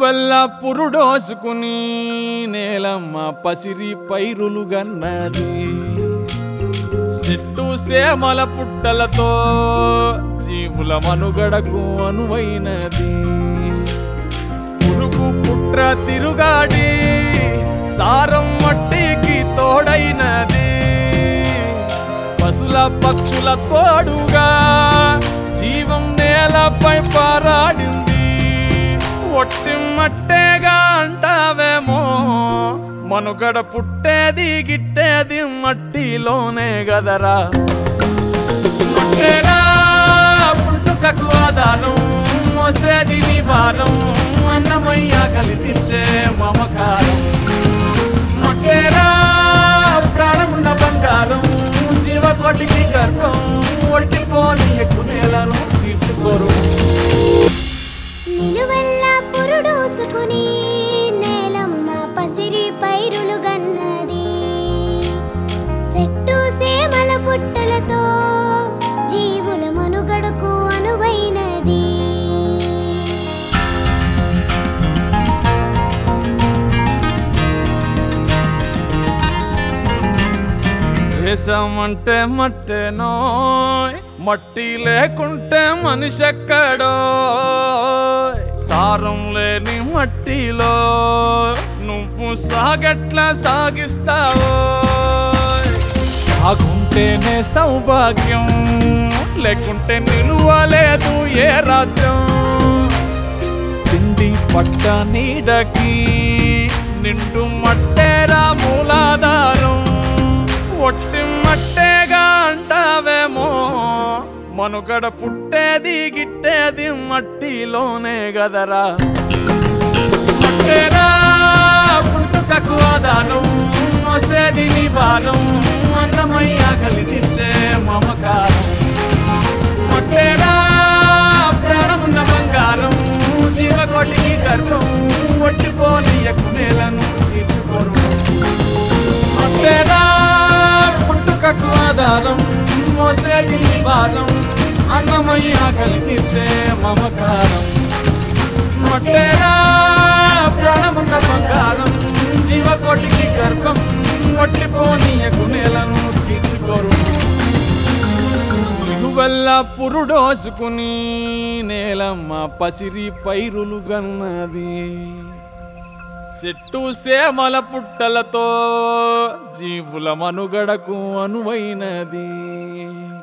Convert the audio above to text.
నిలువెల్ల పురుడోసుకుని నేలమ్మ పసిరి పైరులు గన్నది చెట్టు సేమల పుట్టలతో జీవుల మనుగడకు అనువైనది పురుగు పుట్ర తిరుగాడి సారం మట్టికి తోడైనది పశుల పక్షుల తోడుగా జీవం నేలపై పారాడింది ఒట్టి మట్టేగా అంటావేమో మనుగడ పుట్టేది గిట్టేది మట్టిలోనే గదరా మట్టేరా పుట్టుకకు ఆధారం మోసేది నీ భారం అన్నమయ్య కలితించే మమకారం మట్టేరా ప్రాణమున్న బంగారం జీవకోటికి గర్భం ఒట్టిపోని ఎక్కువ నేలను తీర్చుకోరు నిలువెల్ల పురుడోసుకుని నేలమ్మ పసిరి పైరులు గన్నది చెట్టు సేమల పుట్టలతో జీవుల మనుగడకు అనువైనది దేశం అంటే మట్టేనో మట్టి లేకుంటే మనిషి ఎక్కడో సారం లేని మట్టిలో నువ్వు సాగట్లా సాగిస్తావో సాగుంటేనే సౌభాగ్యం లేకుంటే నిలువలేదు ఏ రాజ్యం తిండి పట్ట నీడకి నిండు మట్టేరా మూలాధారం ఒట్టి మట్టేగా అంటావేమో మనుగడ పుట్టేది గిట్టేది మట్టిలోనే గదరా మట్టేరా పుట్టుకకు ఆధారం మోసేది నీ భారం అన్నమయ్య కలిగించే మమకారం మట్టేరా ప్రాణమున్న బంగారం జీవకోటికి గర్భం ఒట్టిపోని ఎక్కువ నేలను తీర్చుకోరు మట్టేరా పుట్టుకకు ఆధారం మోసేది నీ భారం అన్నమయ్య కలిగించే మమకారం మట్టేరా ప్రాణమున్న బంగారం జీవకోటికి గర్భం ఒట్టిపోని ఎక్కువ నేలను తీర్చుకోరు నిలువెల్ల పురుడోసుకుని నేలమ్మ పసిరి పైరులు గన్నది చెట్టు సేమల పుట్టలతో జీవుల మనుగడకు అనువైనది